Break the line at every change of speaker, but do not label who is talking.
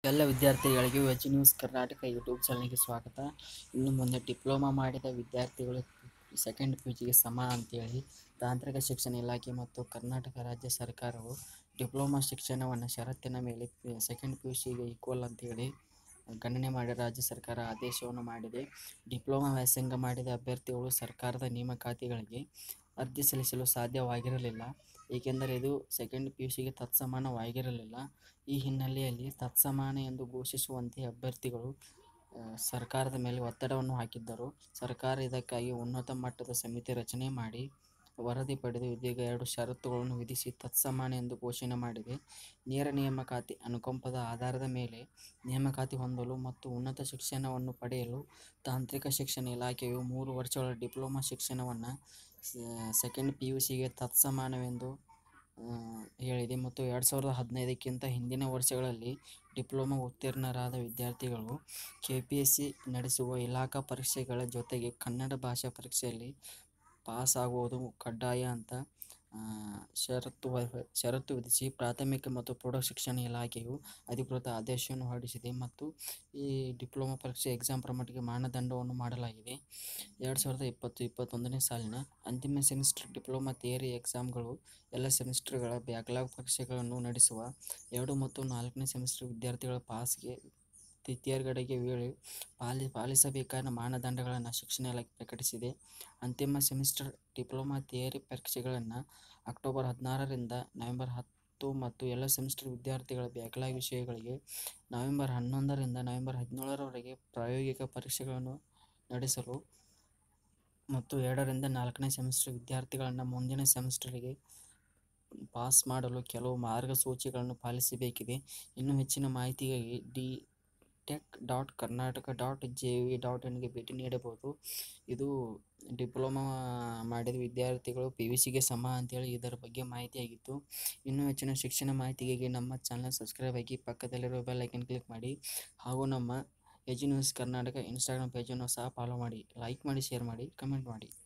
ಎಲ್ಲ ವಿದ್ಯಾರ್ಥಿಗಳಿಗೆ veg news Karnataka YouTube ಚಾನಲ್ಗೆ ಸ್ವಾಗತ ಇನ್ನು ಮುಂದೆ ಡಿಪ್ಲೊಮಾ ಮಾಡಿದ ವಿದ್ಯಾರ್ಥಿಗಳು ಸೆಕೆಂಡ್ ಪಿ ಯು ಜಿಗೆ ಸಮ ಅಂತೇಳಿ ತಾಂತ್ರಿಕ ಶಿಕ್ಷಣ ಇಲಾಖೆ ಮತ್ತು ಕರ್ನಾಟಕ ರಾಜ್ಯ ಸರ್ಕಾರವು ಡಿಪ್ಲೊಮಾ ಶಿಕ್ಷಣವನ್ನು ಷರತ್ತಿನ ಮೇಲೆ ಸೆಕೆಂಡ್ ಪಿ ಯು ಸಿಗೆ ಈಕ್ವಲ್ ಅಂತೇಳಿ ಗಣನೆ ಮಾಡಿ ರಾಜ್ಯ ಸರ್ಕಾರ ಆದೇಶವನ್ನು ಮಾಡಿದೆ ಡಿಪ್ಲೊಮಾ ವ್ಯಾಸಂಗ ಮಾಡಿದ ಅಭ್ಯರ್ಥಿಗಳು ಸರ್ಕಾರದ ನೇಮಕಾತಿಗಳಿಗೆ ಅರ್ಜಿ ಸಲ್ಲಿಸಲು ಸಾಧ್ಯವಾಗಿರಲಿಲ್ಲ ಏಕೆಂದರೆ ಇದು ಸೆಕೆಂಡ್ ಪಿ ಯು ಸಿಗೆ ತತ್ಸಮಾನವಾಗಿರಲಿಲ್ಲ ಈ ಹಿನ್ನೆಲೆಯಲ್ಲಿ ತತ್ಸಮಾನ ಎಂದು ಘೋಷಿಸುವಂತೆ ಅಭ್ಯರ್ಥಿಗಳು ಆ, ಸರ್ಕಾರದ ಮೇಲೆ ಒತ್ತಡವನ್ನು ಹಾಕಿದ್ದರು ಸರ್ಕಾರ ಇದಕ್ಕಾಗಿ ಉನ್ನತ ಮಟ್ಟದ ಸಮಿತಿ ರಚನೆ ಮಾಡಿ ವರದಿ ಪಡೆದು ಇದೀಗ ಎರಡು ಷರತ್ತುಗಳನ್ನು ವಿಧಿಸಿ ತತ್ಸಮಾನ ಎಂದು ಘೋಷಣೆ ಮಾಡಿದೆ ನೇರ ನೇಮಕಾತಿ ಅನುಕಂಪದ ಆಧಾರದ ಮೇಲೆ ನೇಮಕಾತಿ ಹೊಂದಲು ಮತ್ತು ಉನ್ನತ ಶಿಕ್ಷಣವನ್ನು ಪಡೆಯಲು ತಾಂತ್ರಿಕ ಶಿಕ್ಷಣ ಇಲಾಖೆಯು ಮೂರು ವರ್ಷಗಳ ಡಿಪ್ಲೊಮಾ ಶಿಕ್ಷಣವನ್ನು ಸೆಕೆಂಡ್ ಪಿ ಯು ಸಿಗೆ ತತ್ಸಮಾನವೆಂದು ಆ, ಹೇಳಿದೆ ಮತ್ತು ಎರಡು ಸಾವಿರದ ಹದಿನೈದಕ್ಕಿಂತ ಹಿಂದಿನ ವರ್ಷಗಳಲ್ಲಿ ಡಿಪ್ಲೊಮಾ ಉತ್ತೀರ್ಣರಾದ ವಿದ್ಯಾರ್ಥಿಗಳು ಕೆ ಪಿ ಎಸ್ ಸಿ ನಡೆಸುವ ಇಲಾಖಾ ಪರೀಕ್ಷೆಗಳ ಜೊತೆಗೆ ಕನ್ನಡ ಭಾಷಾ ಪರೀಕ್ಷೆಯಲ್ಲಿ ಪಾಸ್ ಆಗುವುದು ಕಡ್ಡಾಯ ಅಂತ ಆ, ಷರತ್ತು ವ- ಷರತ್ತು ವಿಧಿಸಿ ಪ್ರಾಥಮಿಕ ಮತ್ತು ಪ್ರೌಢ ಶಿಕ್ಷಣ ಇಲಾಖೆಯು ಅಧಿಕೃತ ಆದೇಶವನ್ನು ಹೊರಡಿಸಿದೆ ಮತ್ತು ಈ ಡಿಪ್ಲೊಮಾ ಪರೀಕ್ಷೆ ಎಕ್ಸಾಮ್ ಪ್ರಮಾಣಕ್ಕೆ ಮಾನದಂಡವನ್ನು ಮಾಡಲಾಗಿದೆ ಎರಡು ಸಾವಿರದ ಇಪ್ಪತ್ತು ಇಪ್ಪತ್ತೊಂದನೇ ಸಾಲಿನ ಅಂತಿಮ ಸೆಮಿಸ್ಟರ್ ಡಿಪ್ಲೊಮಾ ಥಿಯರಿ ಎಕ್ಸಾಮ್ಗಳು ಎಲ್ಲ ಸೆಮಿಸ್ಟರ್ಗಳ ಬ್ಯಾಕ್ಲಾಗ್ ಪರೀಕ್ಷೆಗಳನ್ನು ನಡೆಸುವ ಎರಡು ಮತ್ತು ನಾಲ್ಕನೇ ಸೆಮಿಸ್ಟರ್ ವಿದ್ಯಾರ್ಥಿಗಳ ಪಾಸ್ಗೆ ತಿ- ತೇರ್ಗಡೆಗೆ ವೇಳೆ ಪಾಲಿ ಪಾಲಿಸಬೇಕಾದ ಮಾನದಂಡಗಳನ್ನು ಶಿಕ್ಷಣ ಇಲಾಖೆ ಪ್ರಕಟಿಸಿದೆ ಅಂತಿಮ ಸೆಮಿಸ್ಟರ್ ಡಿಪ್ಲೊಮಾ ಥಿಯರಿ ಪರೀಕ್ಷೆಗಳನ್ನು ಅಕ್ಟೋಬರ್ ಹದಿನಾರರಿಂದ ನವೆಂಬರ್ ಹತ್ತು ಮತ್ತು ಎಲ್ಲ ಸೆಮಿಸ್ಟರ್ ವಿದ್ಯಾರ್ಥಿಗಳ ಬ್ಯಾಕ್ಲಾಗ್ ವಿಷಯಗಳಿಗೆ ನವೆಂಬರ್ ಹನ್ನೊಂದರಿಂದ ನವೆಂಬರ್ ಹದಿನೇಳರವರೆಗೆ ಪ್ರಾಯೋಗಿಕ ಪರೀಕ್ಷೆಗಳನ್ನು ನಡೆಸಲು ಮತ್ತು ಎರಡರಿಂದ ನಾಲ್ಕನೇ ಸೆಮಿಸ್ಟರ್ ವಿದ್ಯಾರ್ಥಿಗಳನ್ನು ಮುಂದಿನ ಸೆಮಿಸ್ಟರ್ಗೆ ಪಾಸ್ ಮಾಡಲು ಕೆಲವು ಮಾರ್ಗಸೂಚಿಗಳನ್ನು ಪಾಲಿಸಬೇಕಿದೆ ಇನ್ನು ಹೆಚ್ಚಿನ ಮಾಹಿತಿಗಾಗಿ D tech dot Karnataka dot J V dot ಇನ್ಗೆ ಭೇಟಿ ನೀಡಬಹುದು ಇದು ಡಿಪ್ಲೊಮಾ ಮಾಡಿದ ವಿದ್ಯಾರ್ಥಿಗಳು ಪಿ ಯು ಸಿಗೆ ಸಮ ಅಂತೇಳಿ ಇದರ ಬಗ್ಗೆ ಮಾಹಿತಿಯಾಗಿತ್ತು ಇನ್ನೂ ಹೆಚ್ಚಿನ ಶಿಕ್ಷಣ ಮಾಹಿತಿಗಾಗಿ ನಮ್ಮ ಚಾನಲ್ ಸಬ್ಸ್ಕ್ರೈಬ್ ಆಗಿ ಪಕ್ಕದಲ್ಲಿರುವ ಬೆಲ್ ಐಕನ್ ಕ್ಲಿಕ್ ಮಾಡಿ ಹಾಗೂ ನಮ್ಮ ಎಜು ನ್ಯೂಸ್ ಕರ್ನಾಟಕ ಇನ್ಸ್ಟಾಗ್ರಾಮ್ ಪೇಜನ್ನು ಸಹ ಫಾಲೋ ಮಾಡಿ ಲೈಕ್ ಮಾಡಿ ಶೇರ್ ಮಾಡಿ ಕಮೆಂಟ್ ಮಾಡಿ